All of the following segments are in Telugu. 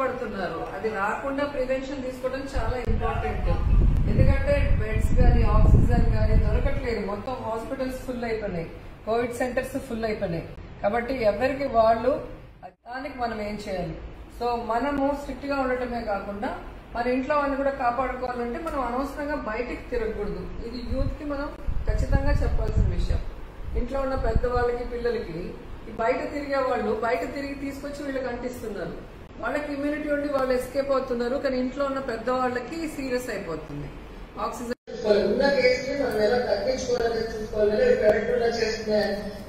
పడుతున్నారు అది రాకుండా ప్రివెన్షన్ తీసుకోవడం చాలా ఇంపార్టెంట్ ఎందుకంటే బెడ్స్ కానీ ఆక్సిజన్ కానీ దొరకట్లేదు మొత్తం హాస్పిటల్స్ ఫుల్ అయిపోయినాయి కోవిడ్ సెంటర్స్ ఫుల్ అయిపోయినాయి కాబట్టి ఎవరికి వాళ్ళు దానికి మనం ఏం చేయాలి సో మనము స్ట్రిక్ట్ గా ఉండటమే కాకుండా మన ఇంట్లో వాళ్ళని కూడా కాపాడుకోవాలంటే మనం అనవసరంగా బయటికి తిరగకూడదు ఇది యూత్ కి మనం ఖచ్చితంగా చెప్పాల్సిన విషయం ఇంట్లో ఉన్న పెద్దవాళ్ళకి పిల్లలకి ఈ బయట తిరిగే వాళ్ళు బయట తిరిగి తీసుకొచ్చి వీళ్ళకి అంటిస్తున్నారు వాళ్ళకి ఇమ్యూనిటీ ఉండి వాళ్ళు ఎస్కేప్ అవుతున్నారు కానీ ఇంట్లో ఉన్న పెద్దవాళ్ళకి సీరియస్ అయిపోతుంది ఆక్సిజన్ ఉన్న కేసుని మనం ఎలా తగ్గించుకోవాలని చూసుకోవాలి కరెక్ట్ చేస్తున్నా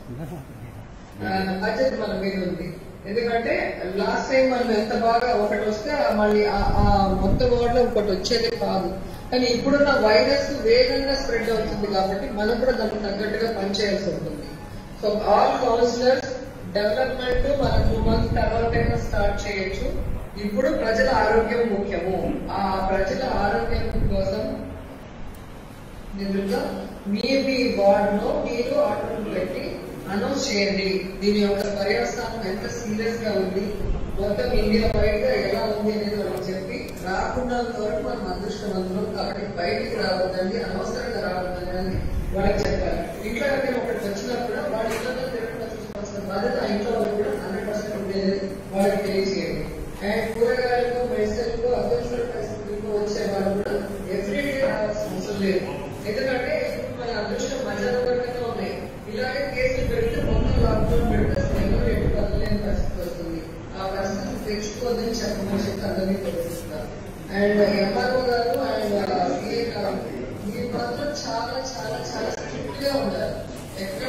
బాధ్యత మన మీద ఉంది ఎందుకంటే లాస్ట్ టైం మనం ఎంత బాగా ఒకటి వస్తే మళ్ళీ ఆ- ఆ మొత్తం వార్డులో ఒకటి వచ్చేది కాదు కానీ ఇప్పుడున్న వైరస్ వేగంగా స్ప్రెడ్ అవుతుంది కాబట్టి మనం కూడా దానికి తగ్గట్టుగా పనిచేయాల్సి ఉంటుంది సో ఆల్ కౌన్సిలర్స్ డెవలప్మెంట్ మన టూ మంత్స్ తర్వాత స్టార్ట్ చేయొచ్చు ఇప్పుడు ప్రజల ఆరోగ్యం ముఖ్యము ఆ ప్రజల ఆరోగ్యం కోసం నిజంగా మీ మీ వార్డ్ లో మీరు ఆర్డర్ పెట్టి అనౌన్స్ చేయండి దీని యొక్క పర్యవస్థానం ఎంత సీరియస్ గా ఉంది మొత్తం ఇండియా బయట ఎలా ఉంది అనేది మనం చెప్పి రాకుండా వరకు మనం అదృష్టవంతులు కాబట్టి బయటికి రావద్దండి అనవసరంగా రావద్దండి అని వాళ్ళకి చెప్పాలి ఇంట్లో ఎవరైనా ఒకటి వచ్చినప్పుడు వాళ్ళ ఇంట్లో తిరగకుండా చూసుకోవాల్సిన బాధ్యత ఆ ఇంట్లో వాళ్ళు కూడా హండ్రెడ్ పర్సెంట్ ఉండేది వాళ్ళకి తెలియజేయండి అండ్ కూరగాయలకు మెడిసిన్లకు అత్యవసర పరిస్థితులకు వచ్చే వాళ్ళు కూడా ఎవ్రీడే రావాల్సిన అవసరం లేదు ఎందుకంటే ఇప్పుడు మన అదృష్టం మధ్యాహ్నం వరకునే ఉన్నాయి ఇలాగే కేసులు పెడితే మొత్తం లాక్డౌన్ పెడితే అసలు ఎవరు ఎటు కదలేని పరిస్థితి వస్తుంది ఆ పరిస్థితి తెచ్చుకోవద్దని చెప్పమని చెప్పి అందరినీ తెలియజేస్తారు అండ్ ఎంఆర్ఓ గారు అండ్ సిఏ గారు మీరు మాత్రం చాలా చాలా చాలా స్ట్రిక్ట్ గా ఉండాలి ఎక్కడ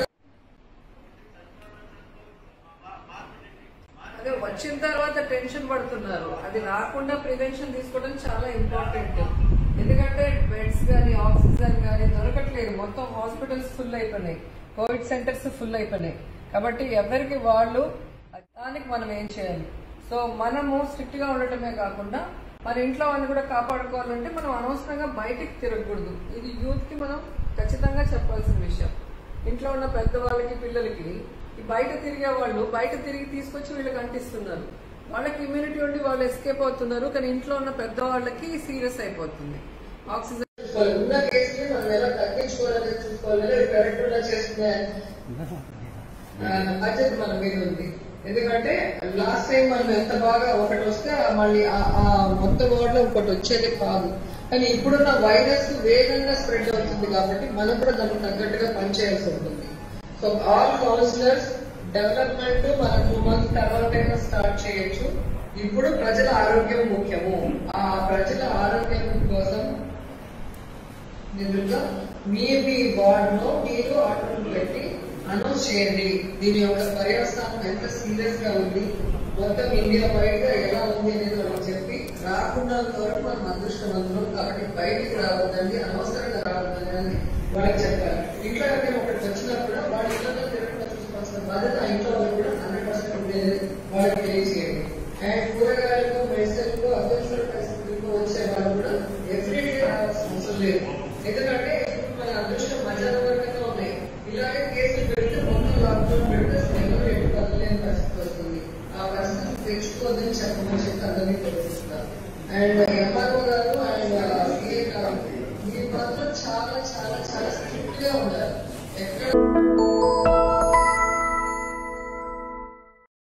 అదే వచ్చిన తర్వాత టెన్షన్ పడుతున్నారు అది రాకుండా ప్రివెన్షన్ తీసుకోవడం చాలా ఇంపార్టెంట్ ఎందుకంటే బెడ్స్ కానీ ఆక్సిజన్ కానీ దొరకట్లేదు మొత్తం హాస్పిటల్స్ ఫుల్ అయిపోయినాయి కోవిడ్ సెంటర్స్ ఫుల్ అయిపోయినాయి కాబట్టి ఎవరికి వాళ్ళు దానికి మనం ఏం చేయాలి సో మనము స్ట్రిక్ట్ గా ఉండటమే కాకుండా మన ఇంట్లో వాళ్ళని కూడా కాపాడుకోవాలంటే మనం అనవసరంగా బయటికి తిరగకూడదు ఇది యూత్ కి మనం ఖచ్చితంగా చెప్పాల్సిన విషయం ఇంట్లో ఉన్న పెద్దవాళ్ళకి పిల్లలకి ఈ బయట తిరిగే వాళ్ళు బయట తిరిగి తీసుకొచ్చి వీళ్ళకి అంటిస్తున్నారు వాళ్ళకి ఇమ్యూనిటీ ఉండి వాళ్ళు ఎస్కేప్ అవుతున్నారు కానీ ఇంట్లో ఉన్న పెద్దవాళ్ళకి సీరియస్ అయిపోతుంది ఆక్సిజన్ ఉన్న కేసుని మనం ఎలా తగ్గించుకోవాలని చూసుకోవాలి కరెక్ట్ చేస్తున్నా బాధ్యత మన మీద ఉంది ఎందుకంటే లాస్ట్ టైం మనం ఎంత బాగా ఒకటి వస్తే మళ్ళీ ఆ- ఆ మొత్తం వార్డులో ఒకటి వచ్చేది కాదు కానీ ఇప్పుడున్న వైరస్ వేగంగా స్ప్రెడ్ అవుతుంది కాబట్టి మనం కూడా దానికి తగ్గట్టుగా పనిచేయాల్సి ఉంటుంది సో ఆల్ కౌన్సిలర్స్ డెవలప్మెంట్ మన టూ మంత్స్ తర్వాత స్టార్ట్ చేయొచ్చు ఇప్పుడు ప్రజల ఆరోగ్యం ముఖ్యము ఆ ప్రజల ఆరోగ్యం కోసం నిజంగా మీ మీ వార్డ్ లో మీరు ఆర్డర్ పెట్టి అనౌన్స్ చేయండి దీని యొక్క పర్యవస్థానం ఎంత సీరియస్ గా ఉంది మొత్తం ఇండియా బయట ఎలా ఉంది అనేది మనం చెప్పి రాకుండా వరకు మనం అదృష్టవంతులు కాబట్టి బయటికి రావద్దండి అనవసరంగా రావద్దండి అని వాళ్ళకి చెప్పాలి ఇంట్లో ఎవరైనా ఒకటి వచ్చినప్పుడు వాళ్ళ ఇంట్లో తిరగకుండా చూసుకోవాల్సిన బాధ్యత ఆ ఇంట్లో వాళ్ళు కూడా హండ్రెడ్ పర్సెంట్ ఉండేది వాళ్ళకి తెలియజేయండి అండ్ కూరగాయలకు మెడిసిన్లకు అత్యవసర పరిస్థితులకు వచ్చే వాళ్ళు కూడా ఎవ్రీడే రావాల్సిన అవసరం లేదు ఎందుకంటే ఇప్పుడు మన అదృష్టం మధ్యాహ్నం వరకునే ఉన్నాయి ఇలాగే కేసులు పెడితే మొత్తం లాక్డౌన్ పెడితే అసలు ఎవరు ఎటు కదలేని పరిస్థితి వస్తుంది ఆ పరిస్థితి తెచ్చుకోవద్దని చెప్పమని చెప్పి అందరినీ తెలియజేస్తారు అండ్ ఎంఆర్ఓ గారు అండ్ సిఏ గారు మీరు మాత్రం చాలా చాలా చాలా స్ట్రిక్ట్ గా ఉండాలి ఎక్కడ